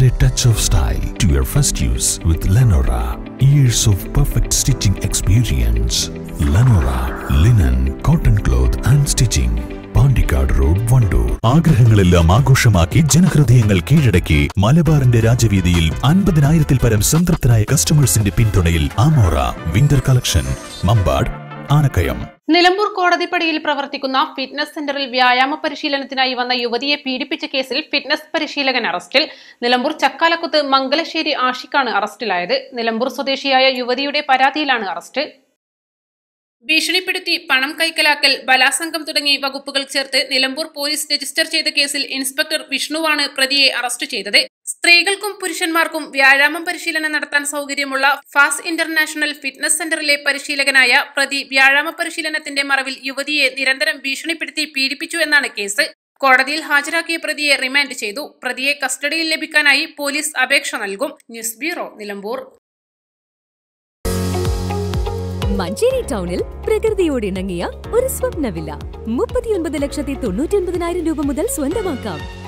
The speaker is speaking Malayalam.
Add a touch of style to your first use with Lenora. Years of perfect stitching experience. Lenora linen, cotton cloth and stitching. Pandikkad road Wandoor ആഗ്രഹങ്ങളെല്ലാം ആഘോഷമാക്കി ജനഹൃദയങ്ങൾ കീഴടക്കി മലബാറിന്റെ രാജവീതിയിൽ അൻപതിനായിരത്തിൽ പരം സംതൃപ്തരായ കസ്റ്റമേഴ്സിന്റെ പിന്തുണയിൽ Amora winter collection Mampad Anakkayam Nilambur കോടതിപ്പടിയിൽ പ്രവർത്തിക്കുന്ന ഫിറ്റ്നസ് സെന്ററിൽ വ്യായാമ പരിശീലനത്തിനായി വന്ന യുവതിയെ പീഡിപ്പിച്ച കേസിൽ ഫിറ്റ്നസ് പരിശീലകൻ അറസ്റ്റിൽ നിലമ്പൂർ ചക്കാലക്കുത്ത് മംഗലശ്ശേരി ആഷിഖാണ് അറസ്റ്റിലായത് നിലമ്പൂർ സ്വദേശിയായ യുവതിയുടെ പരാതിയിലാണ് അറസ്റ്റ് ഭീഷണിപ്പെടുത്തി പണം കൈക്കലാക്കൽ ബലാസംഗം തുടങ്ങിയ വകുപ്പുകൾ ചേർത്ത് നിലമ്പൂർ പോലീസ് രജിസ്റ്റർ ചെയ്ത കേസിൽ ഇൻസ്പെക്ടർ വിഷ്ണുവാണ് പ്രതിയെ അറസ്റ്റ് ചെയ്തത് സ്ത്രീകൾക്കും പുരുഷന്മാർക്കും വ്യായാമം പരിശീലനം നടത്താൻ സൗകര്യമുള്ള ഫാസ് ഇന്റർനാഷണൽ ഫിറ്റ്നസ് സെന്ററിലെ പരിശീലകനായ പ്രതി വ്യായാമ പരിശീലനത്തിന്റെ മറവിൽ യുവതിയെ നിരന്തരം ഭീഷണിപ്പെടുത്തി പീഡിപ്പിച്ചു എന്നാണ് കേസ് കോടതിയിൽ ഹാജരാക്കിയ പ്രതിയെ റിമാൻഡ് ചെയ്തു പ്രതിയെ കസ്റ്റഡിയിൽ ലഭിക്കാനായി പോലീസ് അപേക്ഷ നൽകും ന്യൂസ് ബ്യൂറോ നിലമ്പൂർ മഞ്ചേരി ടൗണിൽ പ്രകൃതിയോട് ഇണങ്ങിയ ഒരു സ്വപ്ന വില്ല മുപ്പത്തിയൊൻപത് ലക്ഷത്തി തൊണ്ണൂറ്റി ഒൻപതിനായിരം രൂപ മുതൽ സ്വന്തമാക്കാം